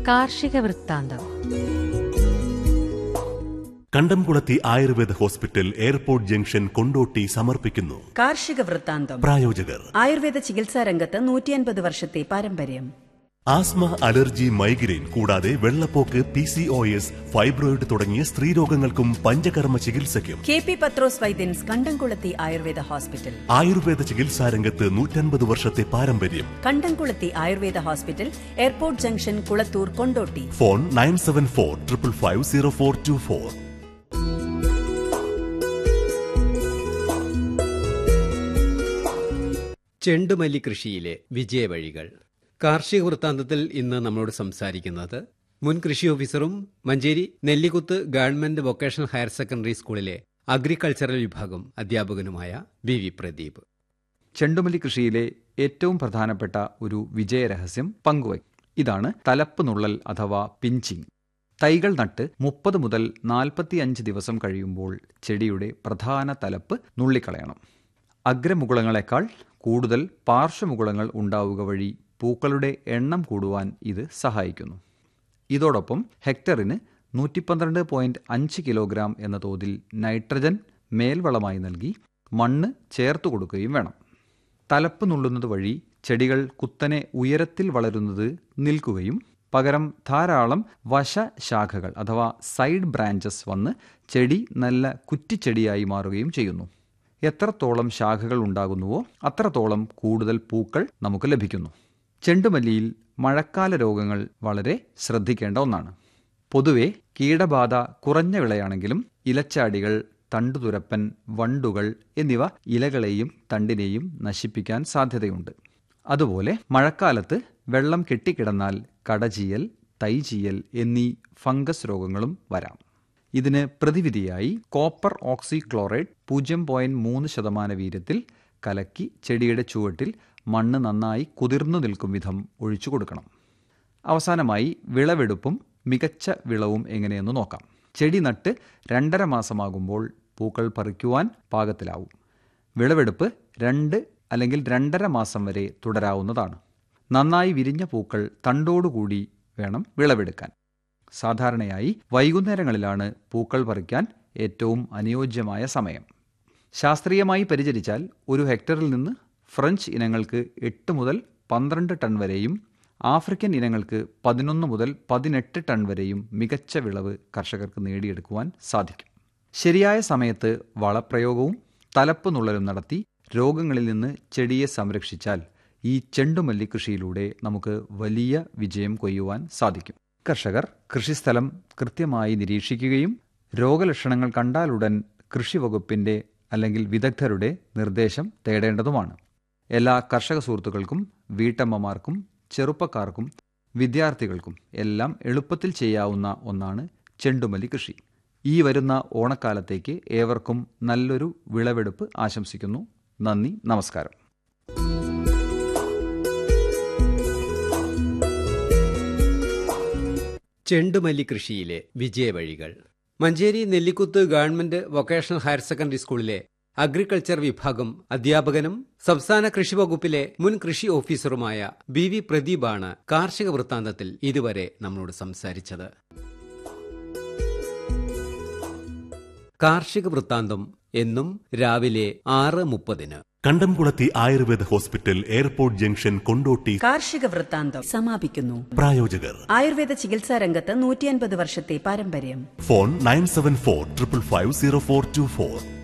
കാർഷിക വൃത്താന്തം Kandamkulathi Ayurveda hospital airport junction Kondotty സമർപ്പിക്കുന്നു കാർഷിക വൃത്താന്തം പ്രായോജകർ ആയുർവേദ ചികിത്സാ രംഗത്ത് നൂറ്റിയൻപത് വർഷത്തെ പാരമ്പര്യം ആസ്മ അലർജി മൈഗ്രെയിൻ കൂടാതെ വെള്ളപ്പോക്ക് P C O S fibroid തുടങ്ങിയ സ്ത്രീരോഗങ്ങൾക്കും പഞ്ചകർമ്മ ചികിത്സയ്ക്കും കെ പി പത്രോസ് വൈദ്യൻസ് കണ്ടംകുളത്തി ആയുർവേദ ഹോസ്പിറ്റൽ ആയുർവേദ ചികിത്സാ രംഗത്ത് നൂറ്റൻപത് വർഷത്തെ പാരമ്പര്യം Kandamkulathi Ayurveda hospital airport junction Kulathur Kondotty phone nine seven four triple five zero four two four ചെണ്ടുമല്ലി കൃഷിയിലെ വിജയവഴികൾ കാർഷിക വൃത്താന്തത്തിൽ ഇന്ന് നമ്മളോട് സംസാരിക്കുന്നത് മുൻ കൃഷി ഓഫീസറും Manjeri Nellikuth government vocational higher secondary സ്കൂളിലെ അഗ്രികൾച്ചറൽ വിഭാഗം അധ്യാപകനുമായ വി വി പ്രദീപ് ചെണ്ടുമല്ലി കൃഷിയിലെ ഏറ്റവും പ്രധാനപ്പെട്ട ഒരു വിജയരഹസ്യം പങ്കുവയ്ക്കും ഇതാണ് തലപ്പ് നുള്ളൽ അഥവാ പിഞ്ചിങ് തൈകൾ നട്ട് മുപ്പത് മുതൽ നാൽപ്പത്തിയഞ്ച് ദിവസം കഴിയുമ്പോൾ ചെടിയുടെ പ്രധാന തലപ്പ് നുള്ളിക്കളയണം അഗ്രമുകുളങ്ങളെക്കാൾ കൂടുതൽ പാർശ്വമുകുളങ്ങൾ ഉണ്ടാവുക വഴി പൂക്കളുടെ എണ്ണം കൂടുവാൻ ഇത് സഹായിക്കുന്നു ഇതോടൊപ്പം ഹെക്ടറിന് നൂറ്റി പന്ത്രണ്ട് പോയിന്റ് അഞ്ച് കിലോഗ്രാം എന്ന തോതിൽ നൈട്രജൻ മേൽവളമായി നൽകി മണ്ണ് ചേർത്തു കൊടുക്കുകയും വേണം തലപ്പ് നുള്ളുന്നത് വഴി ചെടികൾ കുത്തനെ ഉയരത്തിൽ വളരുന്നത് നിൽക്കുകയും പകരം ധാരാളം വശശാഖകൾ അഥവാ സൈഡ് ബ്രാഞ്ചസ് വന്ന് ചെടി നല്ല കുറ്റിച്ചെടിയായി മാറുകയും ചെയ്യുന്നു എത്രത്തോളം ശാഖകൾ ഉണ്ടാകുന്നുവോ അത്രത്തോളം കൂടുതൽ പൂക്കൾ നമുക്ക് ലഭിക്കുന്നു ചെണ്ടുമല്ലിയിൽ മഴക്കാല രോഗങ്ങൾ വളരെ ശ്രദ്ധിക്കേണ്ട ഒന്നാണ് പൊതുവെ കീടബാധ കുറഞ്ഞ വിളയാണെങ്കിലും ഇലച്ചാടികൾ തണ്ടുതുരപ്പൻ വണ്ടുകൾ എന്നിവ ഇലകളെയും തണ്ടിനെയും നശിപ്പിക്കാൻ സാധ്യതയുണ്ട് അതുപോലെ മഴക്കാലത്ത് വെള്ളം കെട്ടിക്കിടന്നാൽ കടചീയൽ തൈചീയൽ എന്നീ ഫംഗസ് രോഗങ്ങളും വരാം ഇതിന് പ്രതിവിധിയായി കോപ്പർ ഓക്സിക്ലോറൈഡ് പൂജ്യം പോയിന്റ് മൂന്ന് ശതമാന വീര്യത്തിൽ കലക്കി ചെടിയുടെ ചുവട്ടിൽ മണ്ണ് നന്നായി കുതിർന്നു നിൽക്കും വിധം ഒഴിച്ചു കൊടുക്കണം അവസാനമായി വിളവെടുപ്പും മികച്ച വിളവും എങ്ങനെയെന്ന് നോക്കാം ചെടി നട്ട് രണ്ടര മാസമാകുമ്പോൾ പൂക്കൾ പറിക്കുവാൻ പാകത്തിലാവും വിളവെടുപ്പ് രണ്ട് അല്ലെങ്കിൽ രണ്ടര മാസം വരെ തുടരാവുന്നതാണ് നന്നായി വിരിഞ്ഞ പൂക്കൾ തണ്ടോടുകൂടി വേണം വിളവെടുക്കാൻ സാധാരണയായി വൈകുന്നേരങ്ങളിലാണ് പൂക്കൾ പറിക്കാൻ ഏറ്റവും അനുയോജ്യമായ സമയം ശാസ്ത്രീയമായി പരിചരിച്ചാൽ ഒരു ഹെക്ടറിൽ നിന്ന് ഫ്രഞ്ച് ഇനങ്ങൾക്ക് എട്ട് മുതൽ പന്ത്രണ്ട് ടൺ വരെയും ആഫ്രിക്കൻ ഇനങ്ങൾക്ക് പതിനൊന്ന് മുതൽ പതിനെട്ട് ടൺ വരെയും മികച്ച വിളവ് കർഷകർക്ക് നേടിയെടുക്കുവാൻ സാധിക്കും ശരിയായ സമയത്ത് വളപ്രയോഗവും തലപ്പ് നുള്ളലും നടത്തി രോഗങ്ങളിൽ നിന്ന് ചെടിയെ സംരക്ഷിച്ചാൽ ഈ ചെണ്ടുമല്ലി കൃഷിയിലൂടെ നമുക്ക് വലിയ വിജയം കൊയ്യുവാൻ സാധിക്കും കർഷകർ കൃഷിസ്ഥലം കൃത്യമായി നിരീക്ഷിക്കുകയും രോഗലക്ഷണങ്ങൾ കണ്ടാലുടൻ കൃഷി വകുപ്പിന്റെ അല്ലെങ്കിൽ വിദഗ്ധരുടെ നിർദ്ദേശം തേടേണ്ടതുമാണ് എല്ലാ കർഷക സുഹൃത്തുക്കൾക്കും വീട്ടമ്മമാർക്കും ചെറുപ്പക്കാർക്കും വിദ്യാർത്ഥികൾക്കും എല്ലാം എളുപ്പത്തിൽ ചെയ്യാവുന്ന ഒന്നാണ് ചെണ്ടുമല്ലി കൃഷി ഈ വരുന്ന ഓണക്കാലത്തേക്ക് ഏവർക്കും നല്ലൊരു വിളവെടുപ്പ് ആശംസിക്കുന്നു നന്ദി നമസ്കാരം ചെണ്ടുമല്ലി കൃഷിയിലെ വിജയവഴികൾ Manjeri Nellikuth government vocational higher secondary സ്കൂളിലെ അഗ്രികൾച്ചർ വിഭാഗം അധ്യാപകനും സംസ്ഥാന കൃഷി വകുപ്പിലെ മുൻ കൃഷി ഓഫീസറുമായ ബി വി പ്രദീപാണ് കാർഷിക വൃത്താന്തത്തിൽ ഇതുവരെ നമ്മളോട് സംസാരിച്ചത് കാർഷിക വൃത്താന്തം എന്നും രാവിലെ ആറ് മുപ്പതിന് Kandamkulathi Ayurveda hospital airport junction Kondotty കാർഷിക വൃത്താന്തം സമാപിക്കുന്നു പ്രായോജകർ ആയുർവേദ ചികിത്സാ രംഗത്ത് നൂറ്റിയൻപത് വർഷത്തെ പാരമ്പര്യം phone nine seven four triple five zero four two four